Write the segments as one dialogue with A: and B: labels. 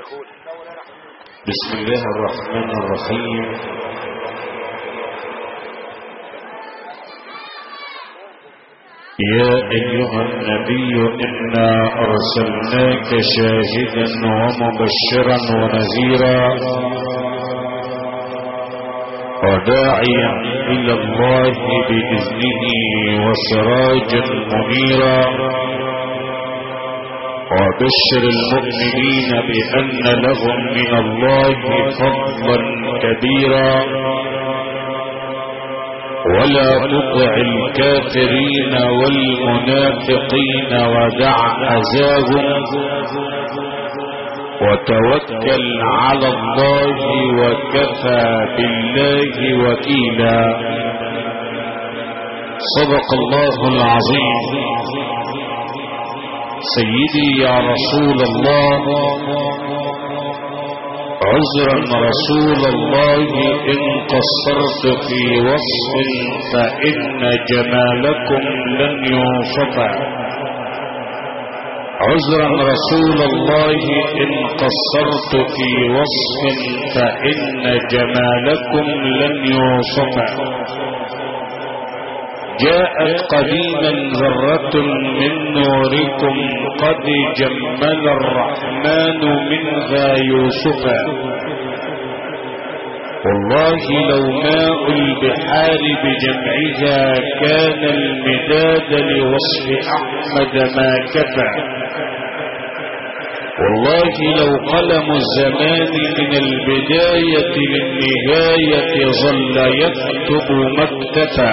A: بسم الله الرحمن الرحيم يا أيها النبي إنا أرسلناك شاهدا ومبشرا ونذيرا وداعيا إلى الله بإذنه وسراجا منيرا وبشر المؤمنين بأن لهم من الله فضلا كبيرا ولا تطع الكافرين والمنافقين ودع أذاهم وتوكل على الله وكفى بالله وكيلا صدق الله العظيم سيدي يا رسول الله عذرا رسول الله إن قصرت في وصف فإن جمالكم لن يوصف عذرا رسول الله إن قصرت في وصف فإن جمالكم لن يوصف جاءت قديما ذرة من نوركم قد جمل الرحمن منها يوسفا والله لو ماء البحار بجمعها كان المداد لوصف أحمد ما كفى والله لو قلم الزمان من البداية للنهاية ظل يكتب مكتفا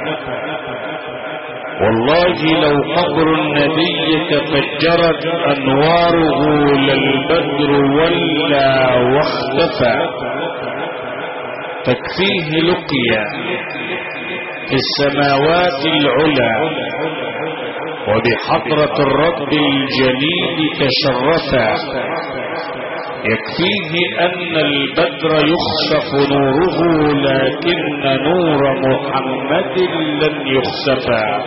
A: والله لو قبر النبي تفجرت انواره للبدر ولا واختفى تكفيه لقيا في السماوات العلى وبحضرة الرب الجليل تشرفا يكفيه ان البدر يخسف نوره لكن نور محمد لن يخسفا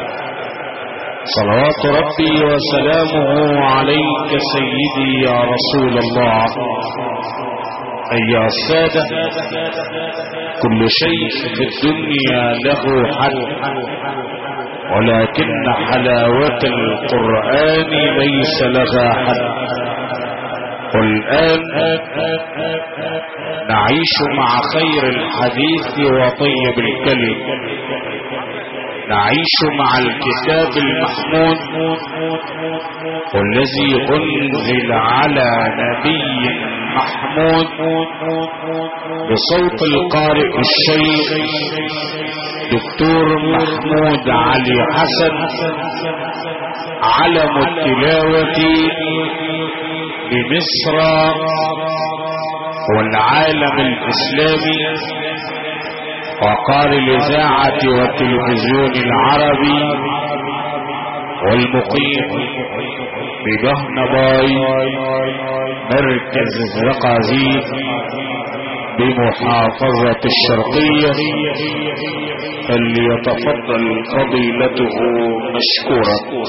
A: صلوات ربي وسلامه عليك سيدي يا رسول الله ايها السادة كل شيء في الدنيا له حد ولكن حلاوة القرآن ليس لها حد والآن نعيش مع خير الحديث وطيب الكلم نعيش مع الكتاب المحمود والذي انزل على نبي محمود بصوت القارئ الشيخ دكتور محمود علي حسن علم التلاوة بمصر والعالم الاسلامي وقال الاذاعة والتلفزيون العربي والمقيم بجهنباي مركز الزقازيق بمحافظة الشرقية فليتفضل فضيلته مشكورا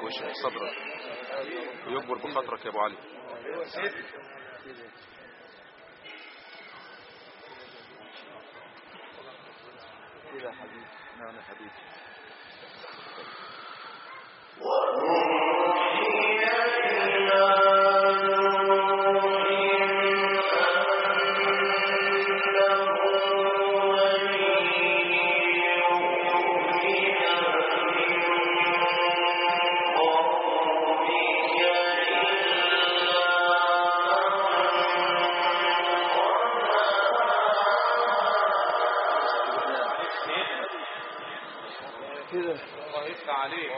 B: ويشرح صدرك ويكبر بخاطرك يا ابو علي
C: كده حبيبي نعم يا حبيبي كده
A: الله يفتح عليك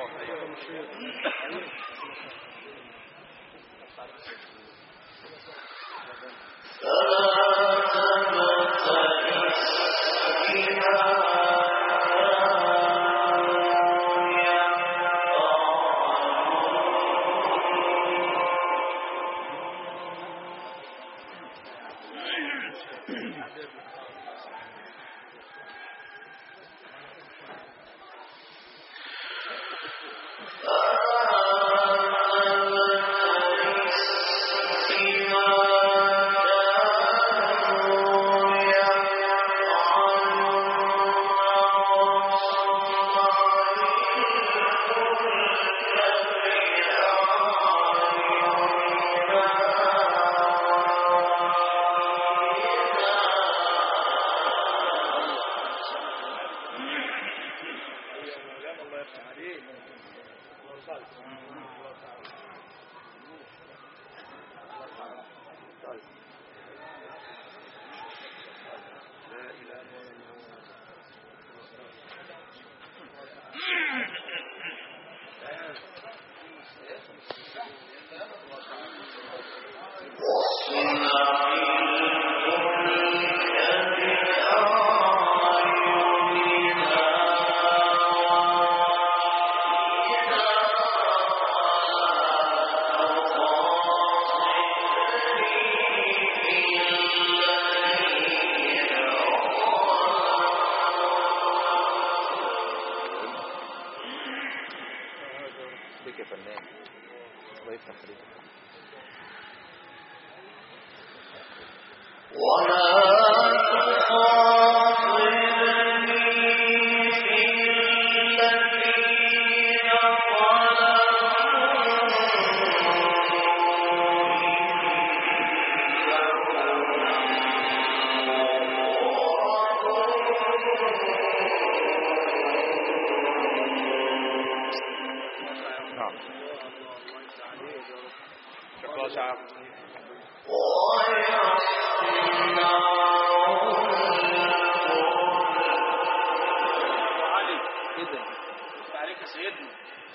C: بك يا فنان الله يفتح عليك نعم
A: شكرا شعب علي
C: كده
A: عليك يا سيدنا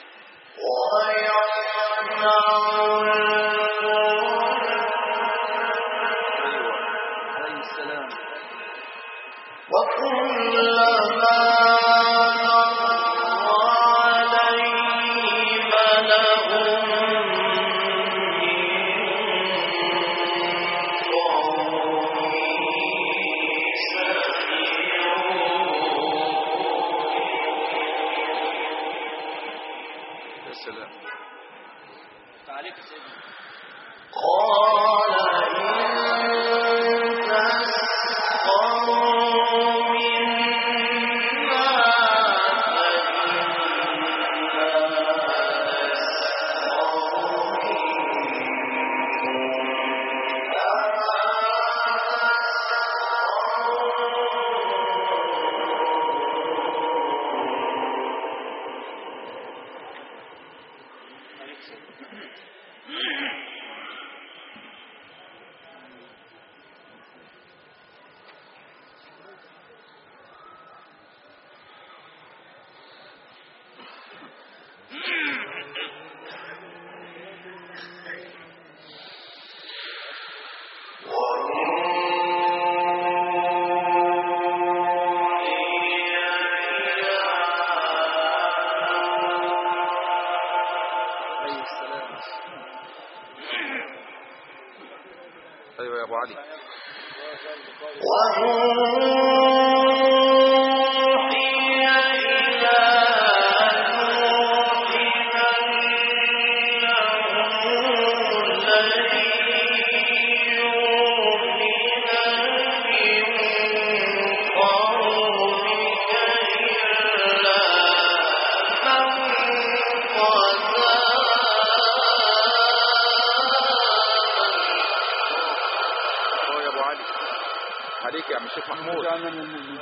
C: ايوه عليه السلام
B: يا سلام
A: عليك يا سيدنا عليك يا سيدنا
C: عليه السلام
B: ايوه يا ابو علي
D: وأوحي إلى نوح
B: عليك يا عم الشيخ محمود
C: جعلنا من من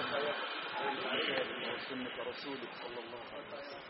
C: وسنة رسولك صلى الله عليه وسلم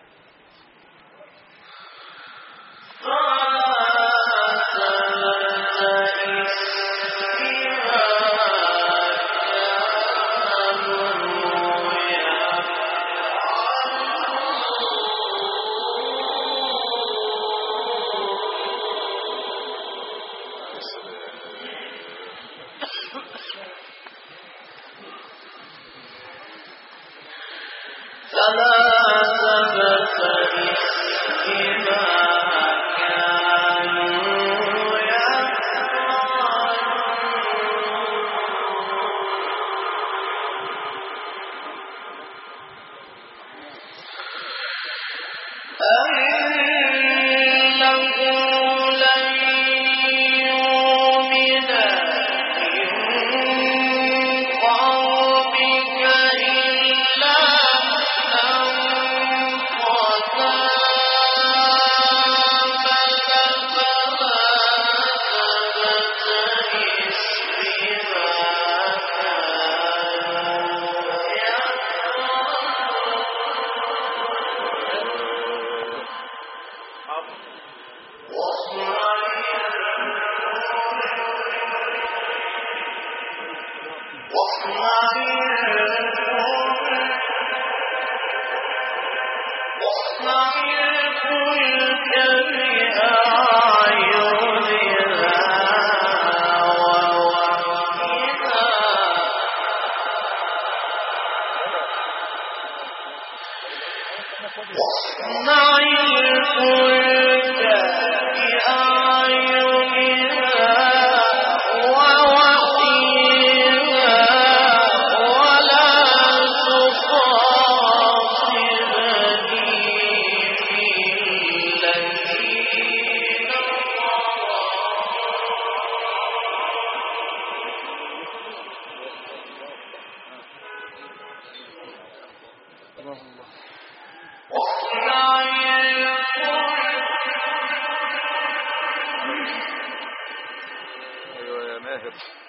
B: ايوه يا ماهر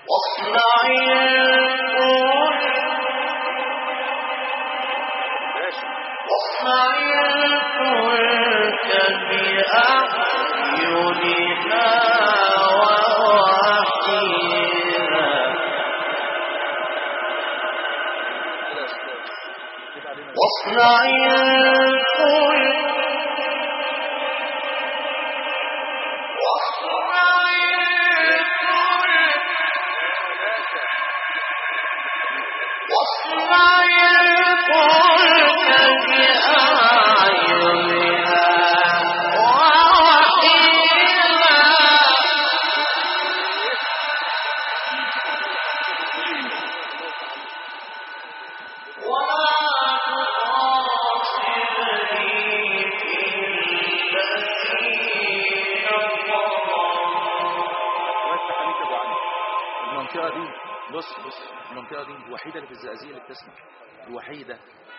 B: ماشي
C: كده يا أستاذ كده علينا
D: واصنع الفلك واصنع الفلك واصنع الفلك بأعيننا ووحينا ولا تخاطبني في الذين ظلموا
C: وسع عليك يا ابو علي المنطقه دي بص بص المنطقه دي الوحيده اللي في الزقازيق اللي بتسمع الوحيده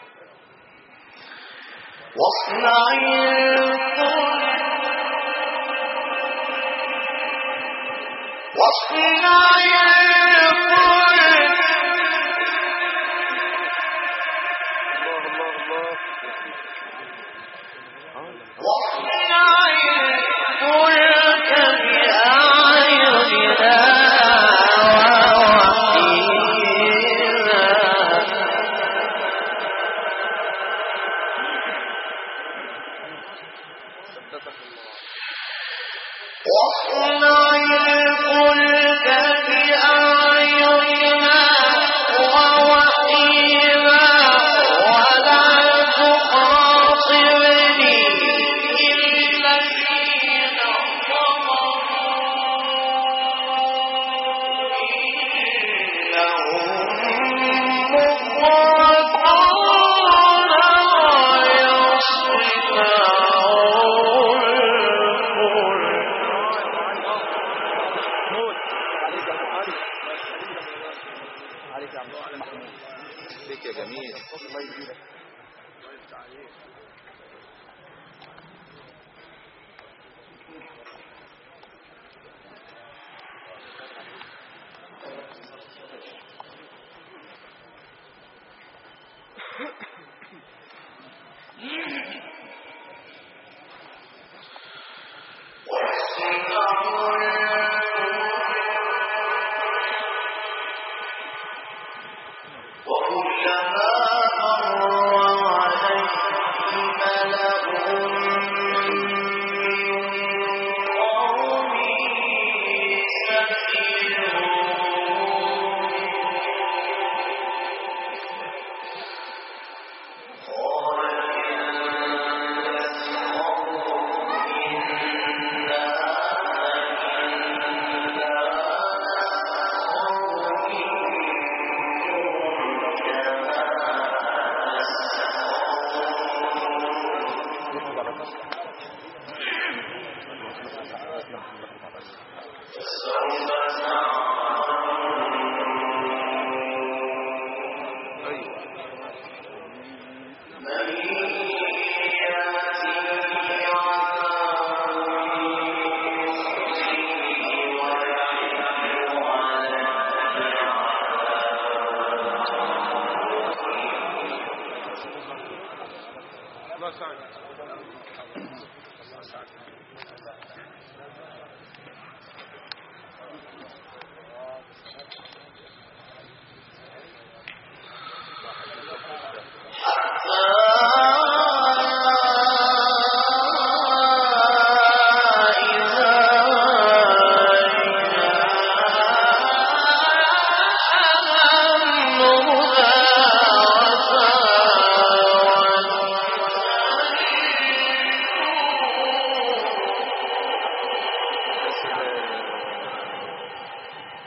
D: واصنع الفلك واصنع الفلك
B: الله الله الله
D: واصنع الفلك بأعيننا ووحينا
C: ثبتك الله
D: واصنع الفلك بأعيننا ووحينا ولا تخاطبني في الذين ظلموا إنهم مغرقون ويصنعون الفلك
C: موت عليك يا ابو علي عليك يا عم محمود
B: ليك يا جميل
C: الله يزيدك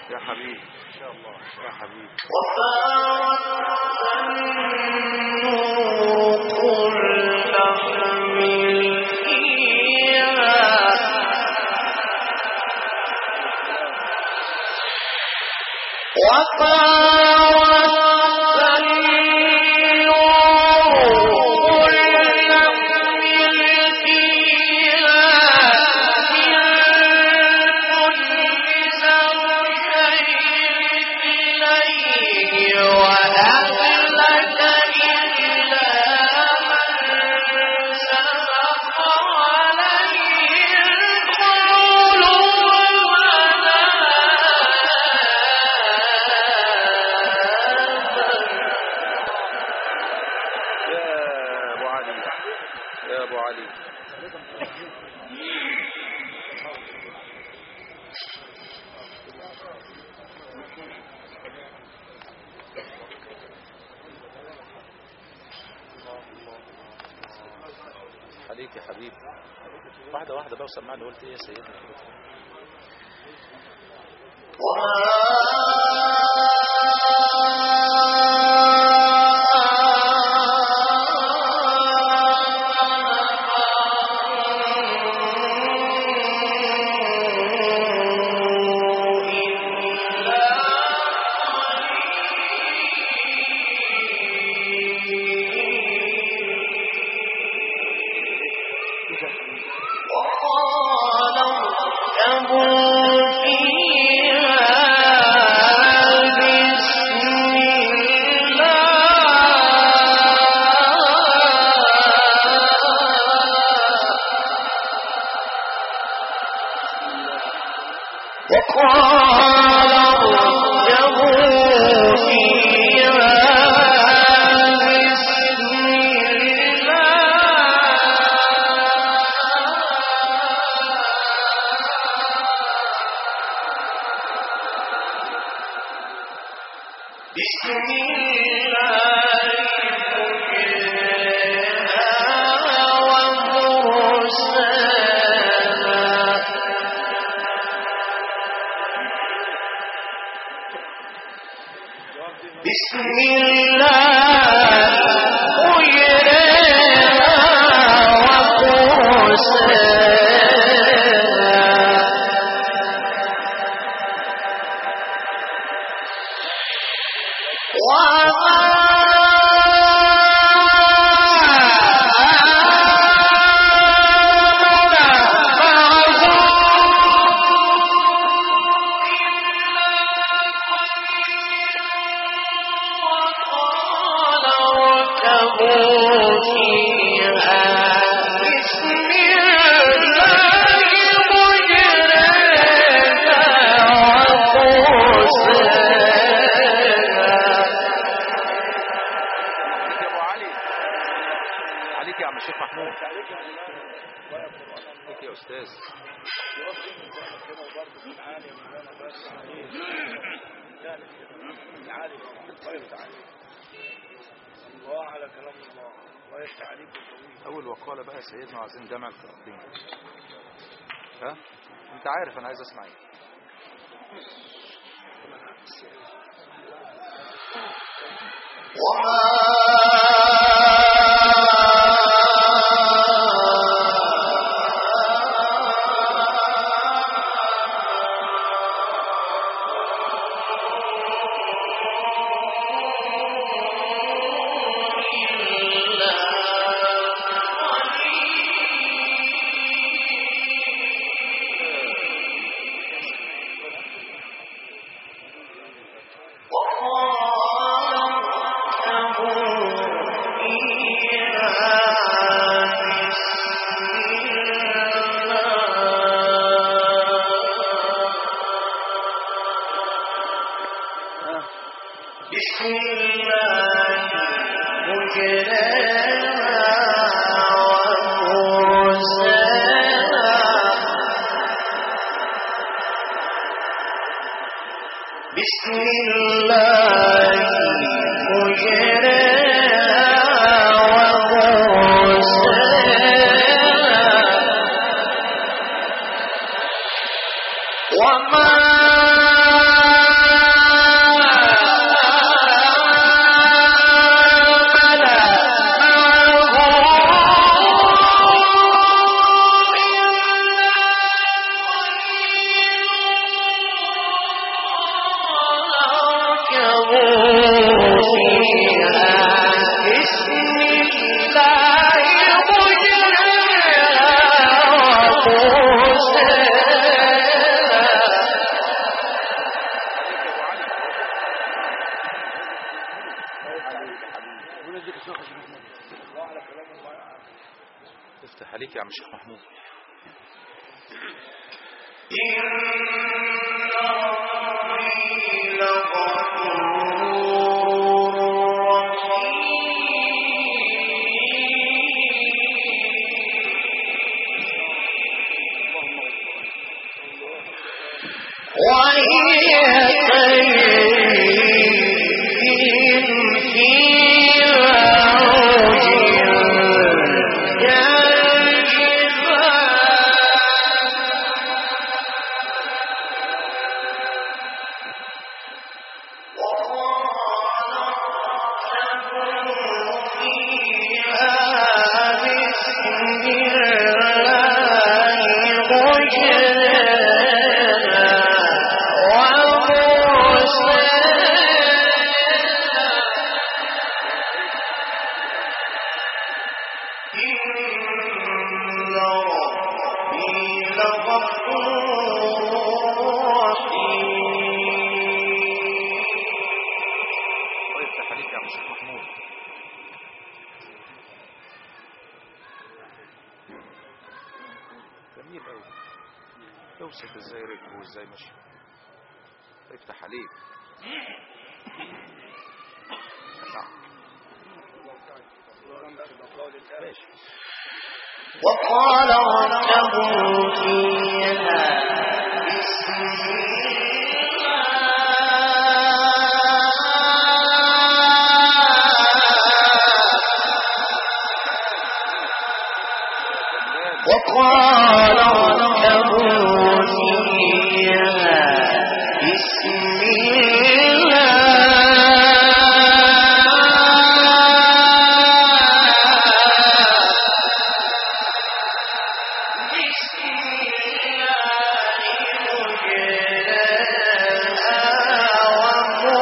C: يا حبيبي ان شاء الله يا حبيبي
D: وفارت النور كل حمل فيها وفارت النور كل حمل فيها من كل زوجين اثنين وأهلك إلا من سبق عليه القول ولا
C: يا ابو علي يا ابو علي عليك يا حبيبي واحدة واحدة بقى وسمعني قلت ايه يا سيدنا
D: وقال اركبوا فيها بسم الله بسم الله مجرها ومرساها بسم الله مجرها ومرساها
C: عليك يا ابو علي عليك يا عم الشيخ محمود عليك يا استاذ
E: الله على كلام الله الله يفتح عليك ويقويك
C: اول وقاله بقى يا سيدنا عايزين جمع القراءتين ها انت عارف انا عايز اسمع ايه
D: بسم الله مجرها ومرساها بسم الله مجرها ومرساها وما
C: افتح عليك يا عم الشيخ محمود
D: وهي تجري في موج كالجبال
C: الله يفتح عليك يا عم الشيخ محمود جميل قوي اوصف ازاي رجله وازاي ماشي الله يفتح عليك نعم ماشي
D: وقال اركبوا فيها بسم الله وقال اركبوا فيها بسم الله بسم الله مجراها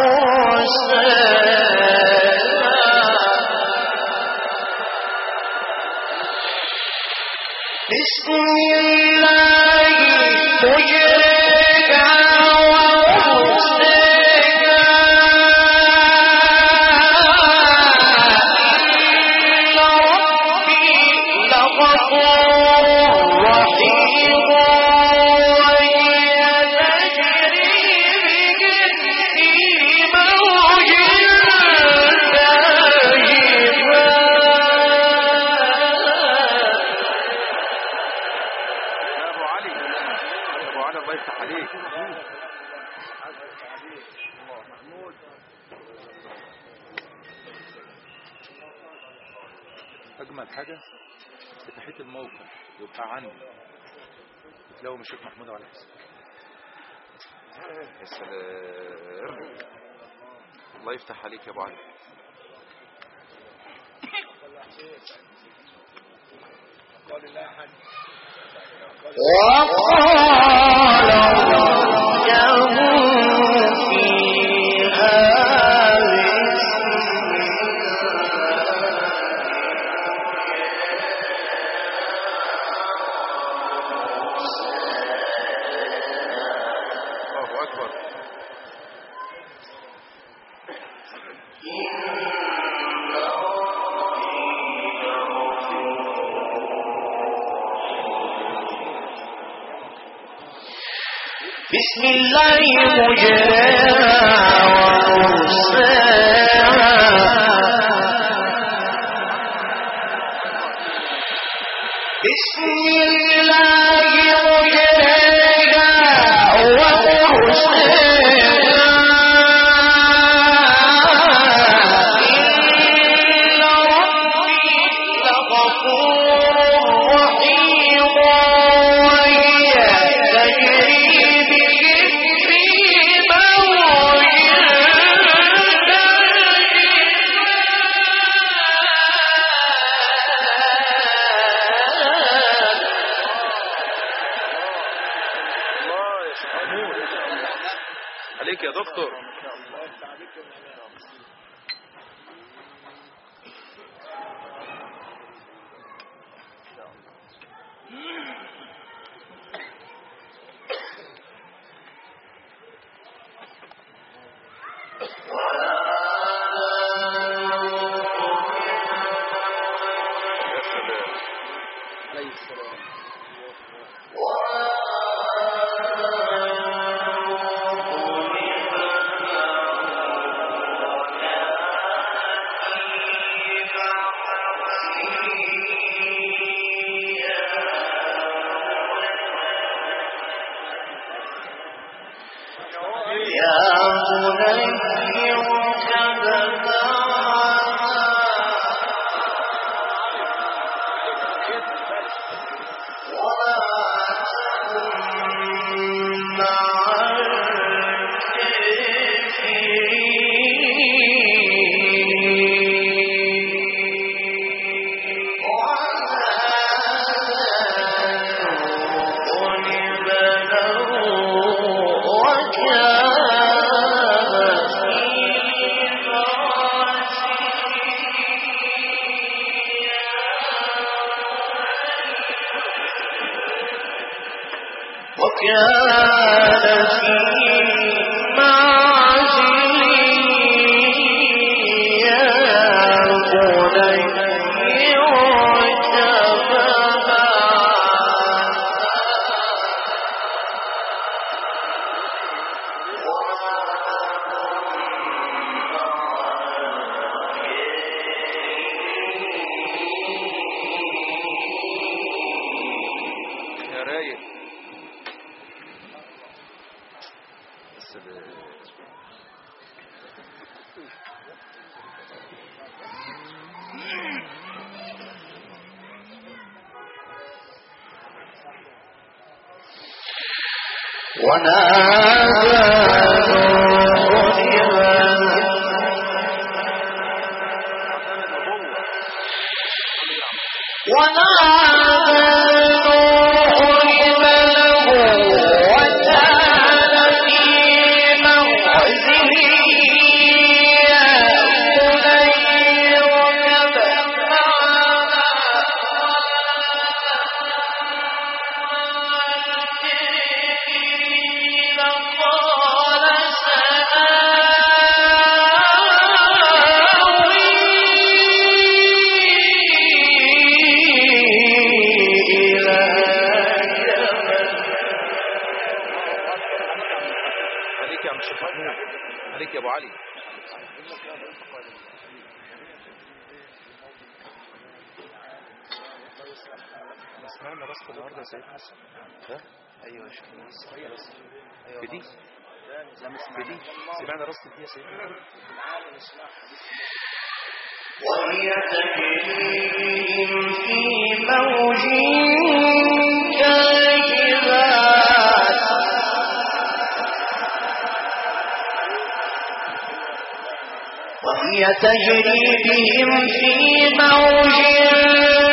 D: ومرساها بسم الله مجرها ومرساها إن ربي لغفور رحيم وهي تجري بهم في موج كالجبال
C: يا ابو علي يا ابو علي الله يفتح عليك اجمل حاجه فتحيه الموقع يبقى عندي تلاقوا الشيخ محمود على الحساب يا سلام الله يفتح عليك يا ابو علي
D: وقال اركبوا فيها بسم
C: الله اكبر
D: بسم الله مجراها ومرساها بسم الله مجراها ومرساها إن ربي لغفور رحيم وهي تجري بهم في موج كالجبال
C: الله يا شيخ محمود عليك يا دكتور
B: يا سلام
C: عليه السلام
D: يا بني اركب وكان في معزل يا بني اركب
B: يا رايق يا سلام عليك يا عم الشيخ محمود عليك يا ابو علي سمعنا راسك النهارده يا سيد حسن ها ايوه يا شيخ بدي بدي سمعنا راسك دي يا سيد
D: وهي تجري بهم في موج كالجبال وهي تجري بهم في موج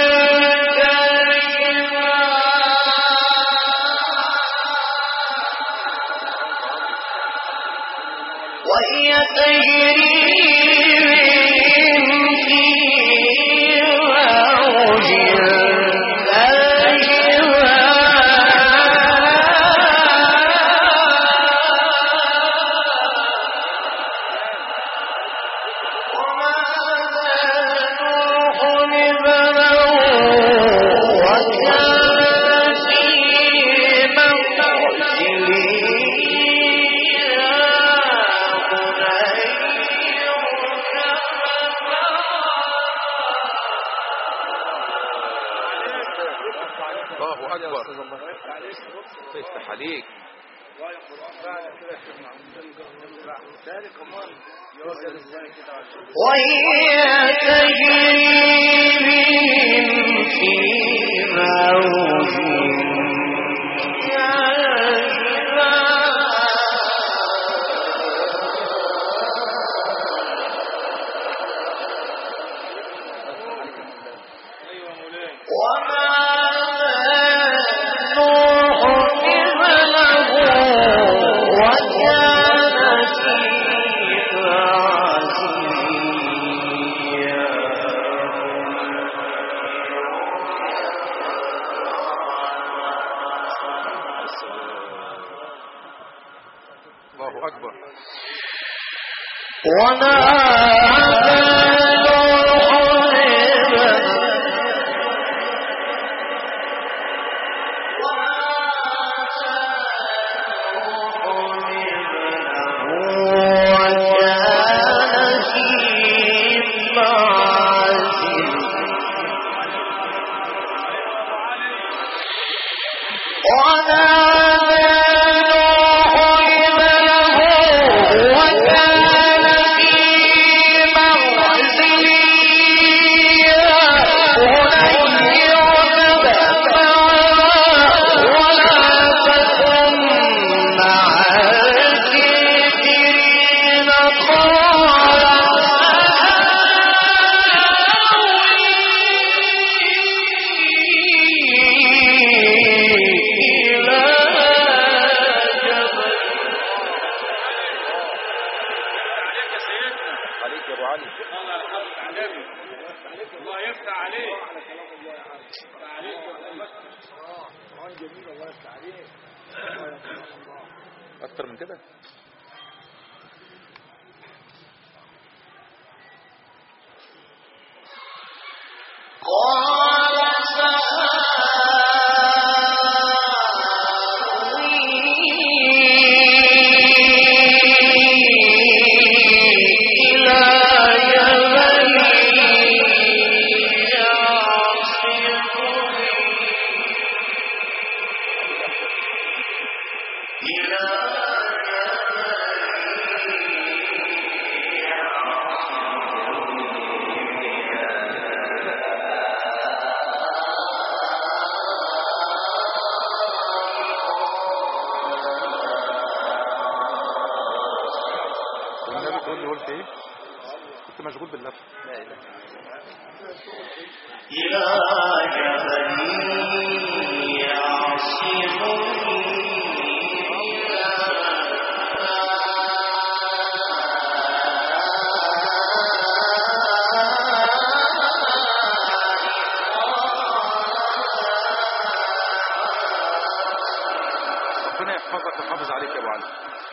D: كالجبال وهي تجري بهم في موج
B: الله اكبر يفتح عليك
D: وهي تجري بهم في موج وما نوح ابنه وكان في معزل
C: عليك يا ابو علي
E: الله يفتح عليك
C: اكتر من كده والنبي تقول لي قلت ايه كنت مشغول باللف
B: لا اله
C: ربنا يحفظك ويحافظ عليك يا ابو علي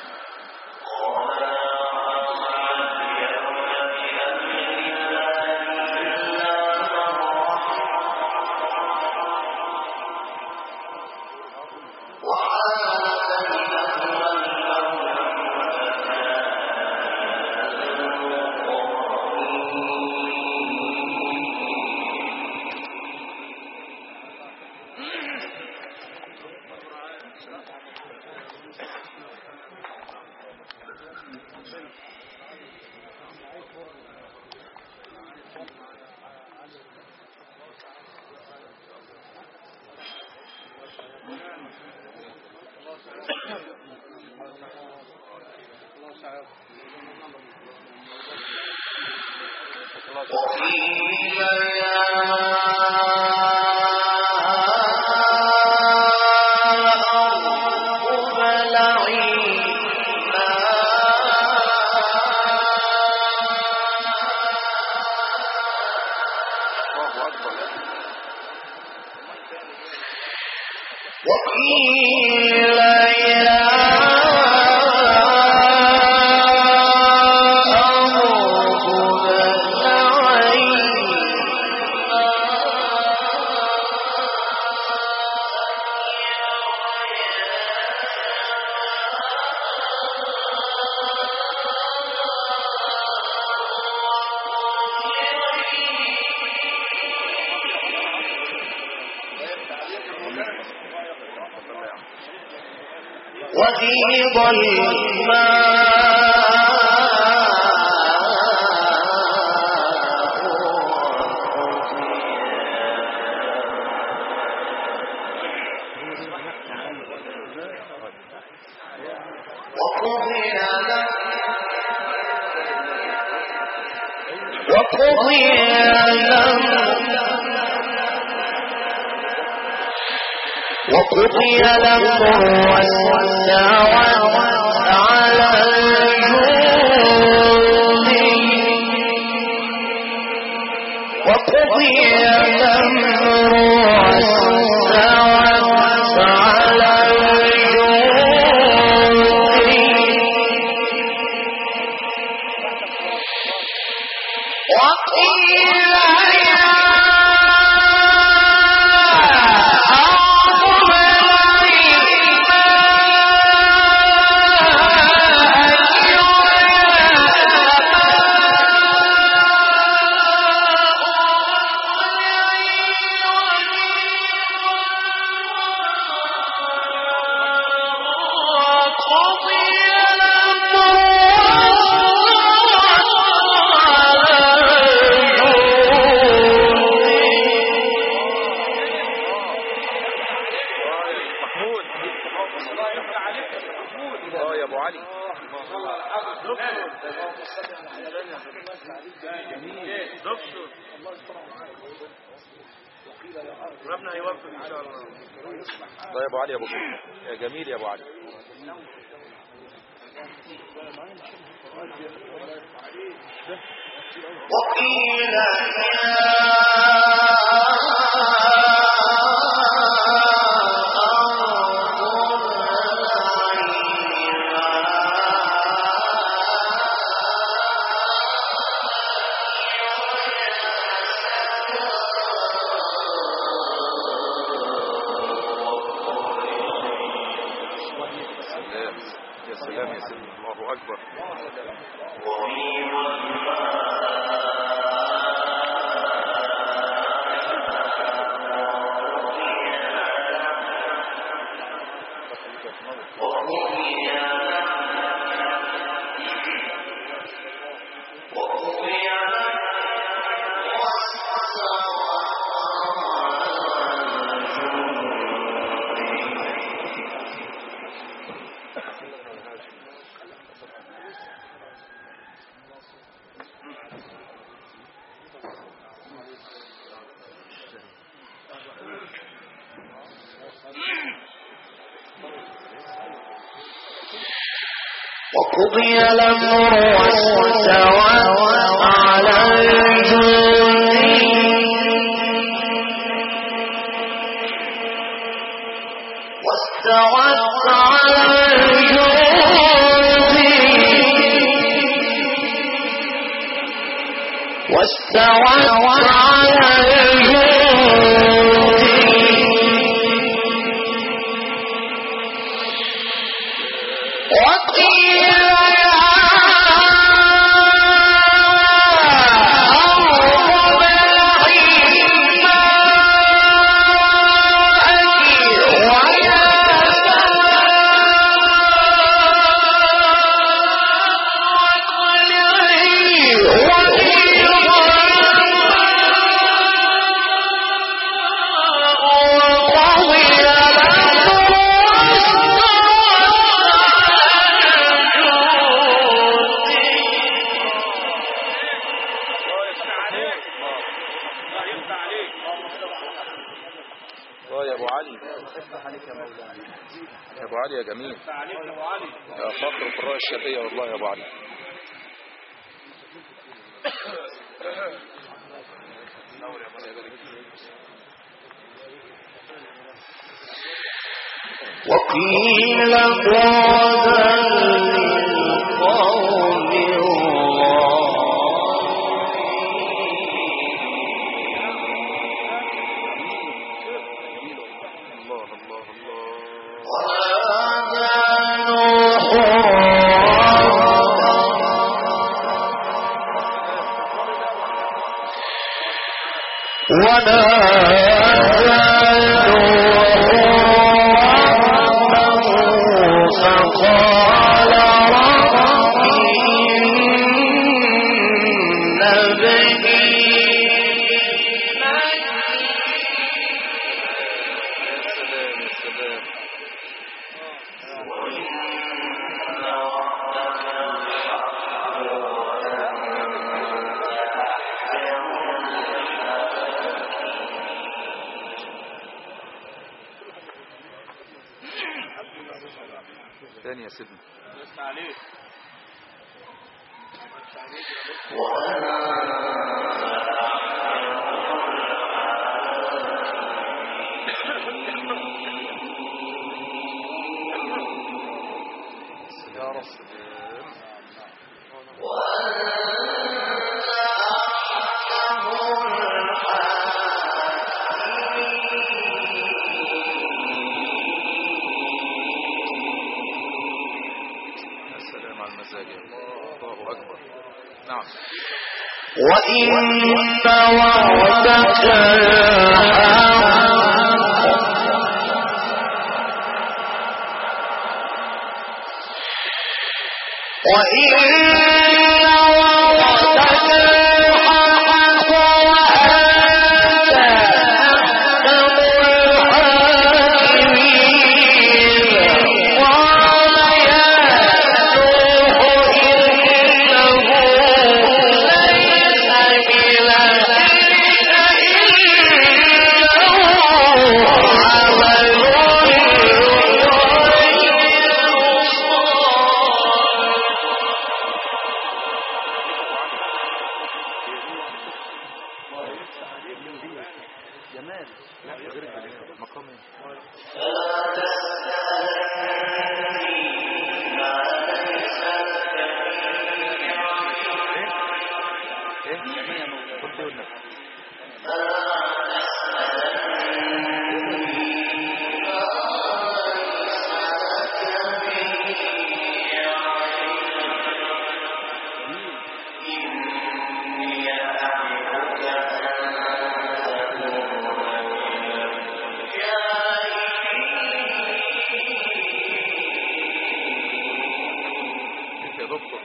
C: الله اكبر
D: وقيل يا أرض وغيض وقضي وقضي الأمر وقضي الأمر واستوت على الجود وقضي الأمر واستوت على الجود وقيل يا أرض
C: محمود اه يا ابو علي
E: ربنا يوفق ان شاء الله
C: ده يا ابو علي يا ابو يا جميل يا ابو علي
D: وقيل
C: سلام يا سلام يا سيدي الله اكبر
D: وقضي الأمر واستوى على الجود واستوت على الجود واستوت على الجود وقيل يا أرض ابلعي ماءك ويا سماء اقلعي وقضي الأمر
C: اه يا ابو علي يا ابو علي يا جميل يا فخر القراء الشرقية والله يا ابو علي
D: وقيل بعدا للقوم
C: الله الله الله
D: ونادى نوح ونادى نوح ربه فقال رب إن ابني
C: يا سلام يا سلام تاني يا سيدنا يا رب مزاجه الله أكبر نعم
D: وإن وعدك الحق وإن وعدك الحق وأنت أحكم الحاكمين قال يا نوح إنه ليس بلديك إنه عمل غير صالح
C: جمال لا غير الجمال مقام ايه ايه قلت لك انت يا دكتور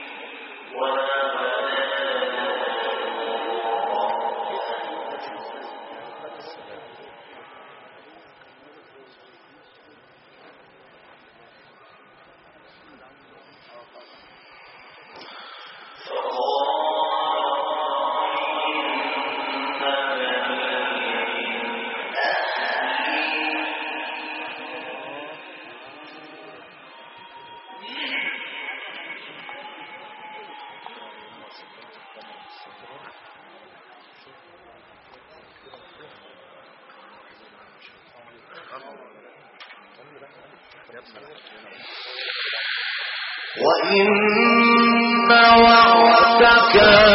D: وإن وعدك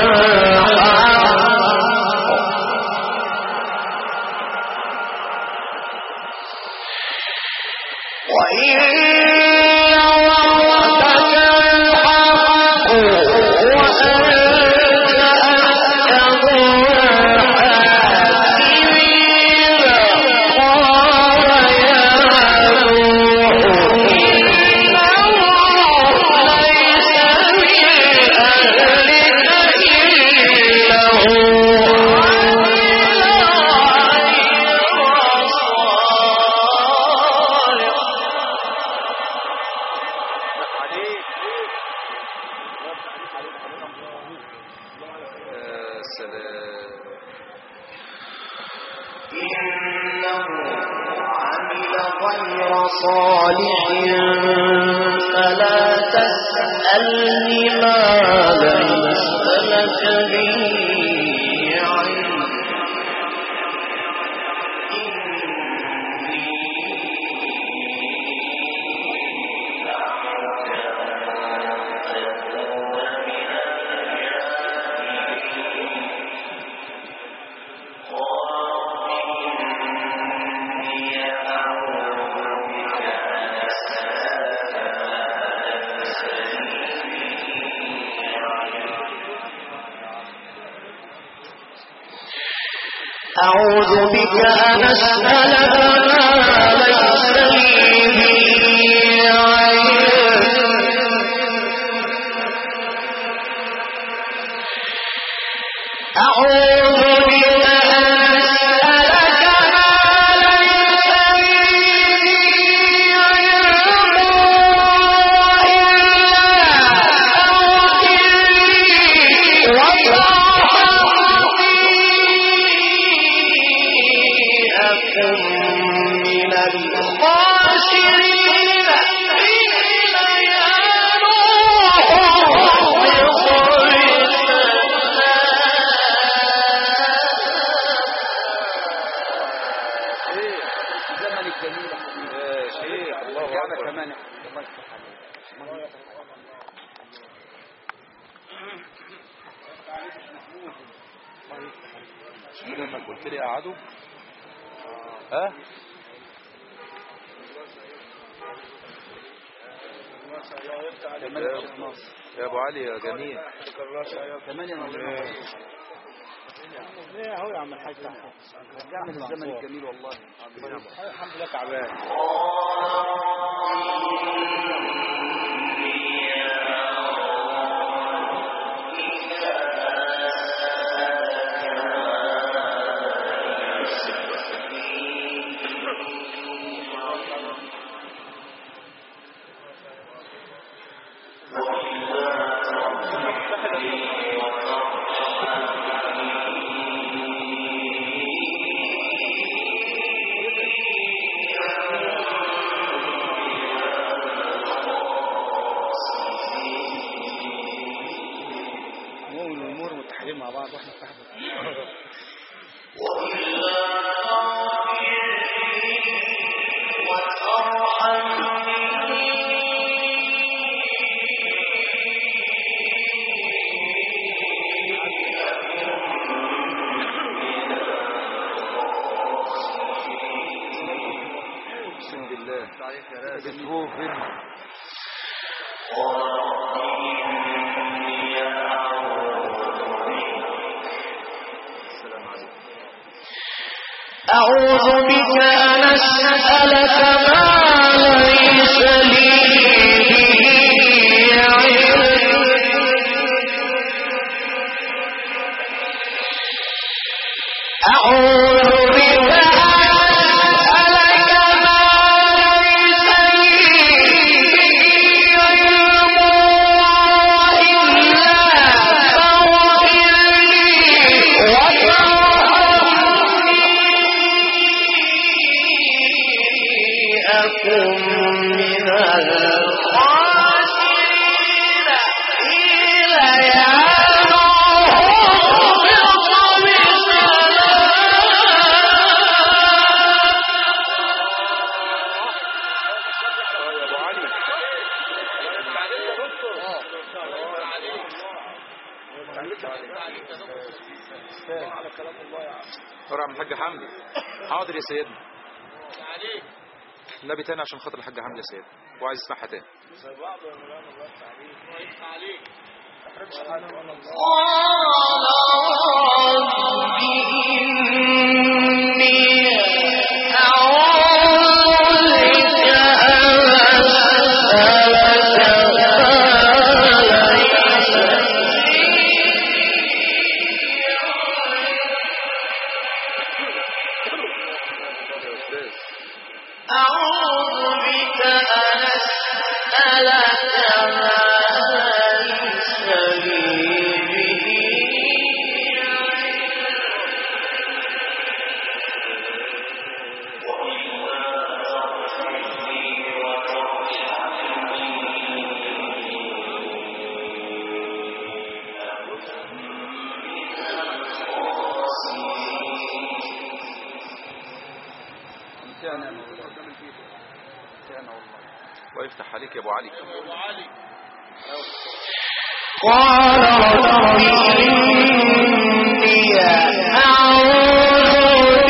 D: الحق وإن وعدك الحق وأنت أحكم الحاكمين قال يا نوح إنه ليس من أهلك إنه عمل غير صالح
C: يا سلام
D: إنه عمل غير صالح فلا تسألني ما ليس لك به علم أعوذ بك أن أسألك ما ليس لي به علم أعوذ بك أن أسألك ما ليس لي به علم إلا وصحبتي أكن من الخاسرين قيل يا نوح
C: زمن الجميل يا شيخ الله اكبر كمان الله يفتح عليك مش كده لما قلت لي قعدوا ها كمان يا شيخ ناصر يا ابو علي يا جميل
E: ثمانية ليه اهو يا عم الحاج رجعنا للزمن الجميل والله الحمد لله تعبان مؤمن والامور متحدين مع بعض واحنا صاحبه
C: اقسم بالله بيتهوفن السلام عليكم
D: أعوذ بك أن أسألك ما ليس لي به علم أعوذ بك أن أسألك ما ليس لي به علم وإلا فاغفر لي وارحمني أكن من الخاسرين قيل يا نوح اهبط بسلام
C: يا ابو علي ورا من الحاج حمدي حاضر يا سيدنا النبي تاني عشان خاطر الحاج حمدي يا سيدنا وعايز يسمعها تاني
D: قال رب إني أعوذ بك أن أسألك ما ليس
C: يا استاذ
D: أعوذ بك أن أسألك ما ليس لي به
C: ويفتح عليك يا ابو علي
D: قال رب إني أعوذ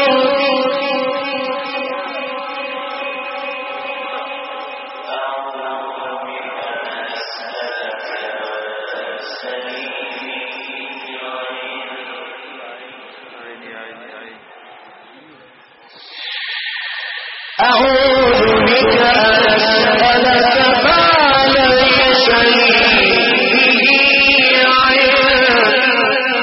C: عيني عيني عيني
D: أعوذ بك أن أسألك ما ليس لي به علم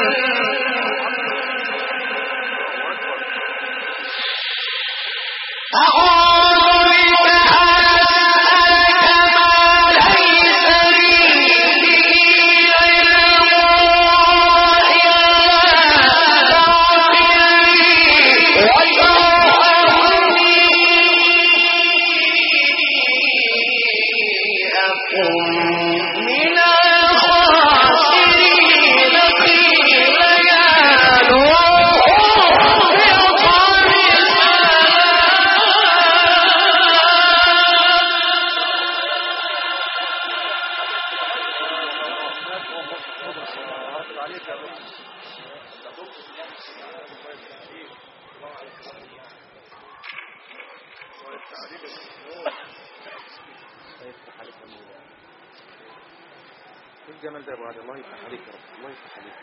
D: أعوذ بك أن أسألك ما ليس لي به علم إلا تغفر لي وترحمني أكن من الخاسرين قيل يا نوح اهبط
C: ايه الجمال ده يا ابو علي الله يفتح عليك يا رب الله يفتح عليك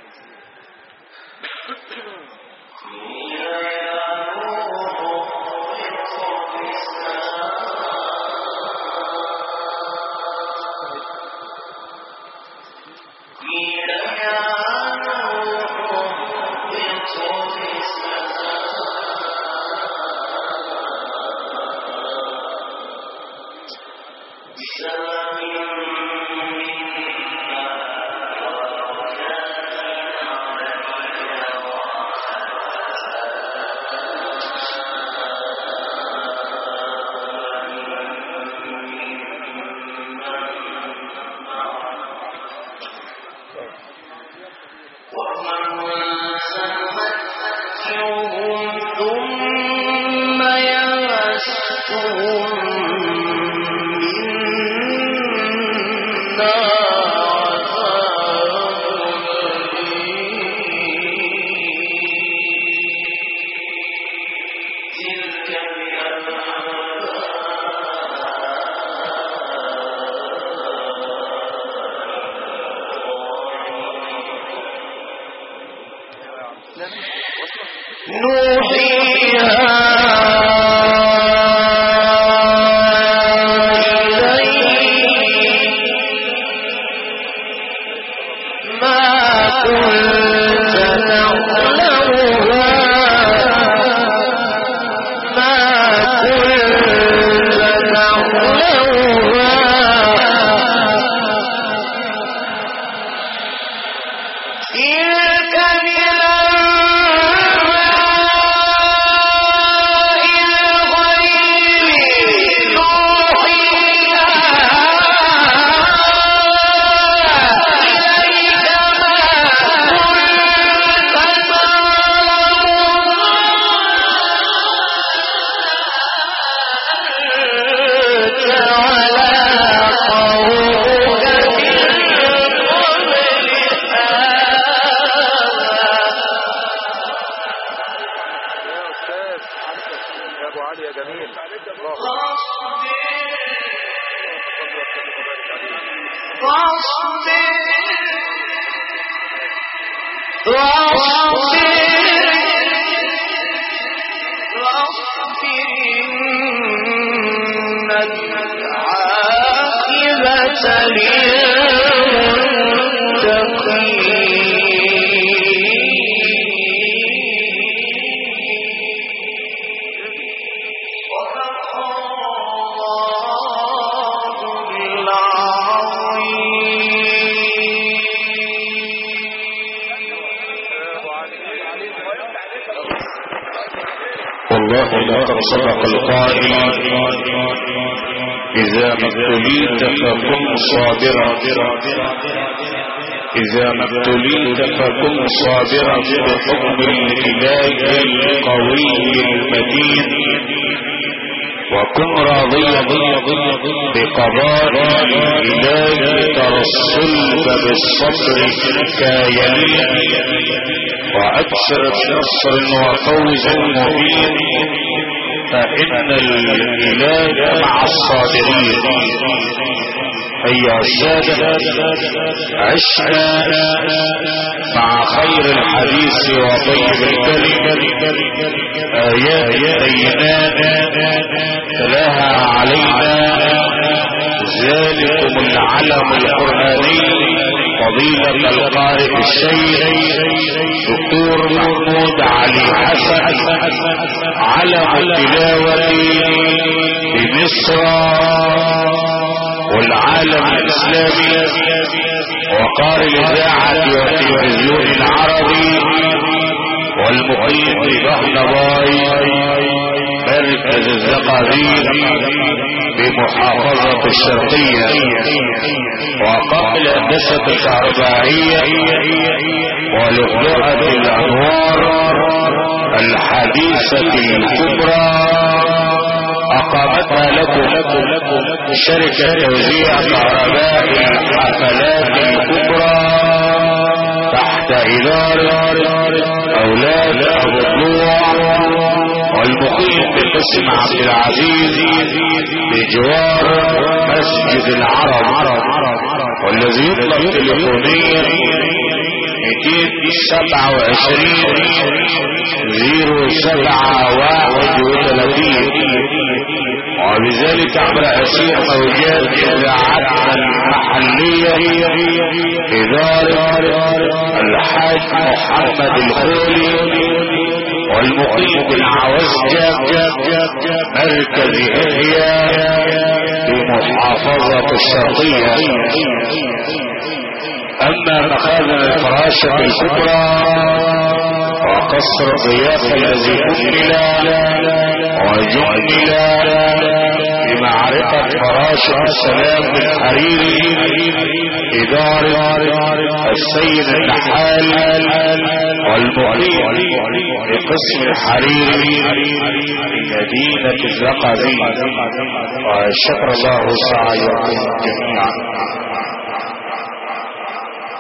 D: ثم يمسهم منا عذاب أليم تلك نوحيها إليك ما كنت تعلمها ما كنت تعلمها تلك من أنباء الغيب نوحيها إليك ما كنت تعلمها ولا قومك من قبل
C: يا استاذ يا ابو علي يا جميل الله
A: والله لقد صدق القائل إذا ما ابتليت فكن صابرا إذا ما ابتليت فكن صابرا بحكم الإله القوي المتين وكن راضيا بقضاء الإله ترى الصلب بالصبر كيمين وأبشر بنصر وفوز مبين فإن الإله مع الصابرين أيها السادة عشنا مع خير الحديث وطيب الكلم آيات بينات تلاها علينا ذلكم العلم القرآني فضيلة القارئ الشيخ دكتور محمود علي حسن علم التلاوة بمصر والعالم الإسلامي وقارئ الإذاعة والتلفزيون العربي والمقيم ببهنباي مركز الزقازيق بمحافظة الشرقية وقبل هندسة الكهربائية ولؤلؤة الأنوار الحديثة الكبرى أقامتها لكم شركة توزيع كهرباء الحفلات الكبرى تحت إدارة أولاد أبو طلوع والمقيم بقسم عبد العزيز بجوار مسجد العرب والذي يطلق تليفونيا 227 وبذلك عبر أسير موجات إذاعتنا المحلية إدارة الحاج محمد الخولي والمقيم بالعوزجة مركز إحياء في محافظة الشرقية أما مخازن الفراشة الكبرى وقصر الضيافة الذي كمل وجمل بمعرفة فراشة السلام بالحريري إدارة السيد النحال والمقيم بقسم الحريري بمدينة الزقازي وشكر الله سعيكم جميعا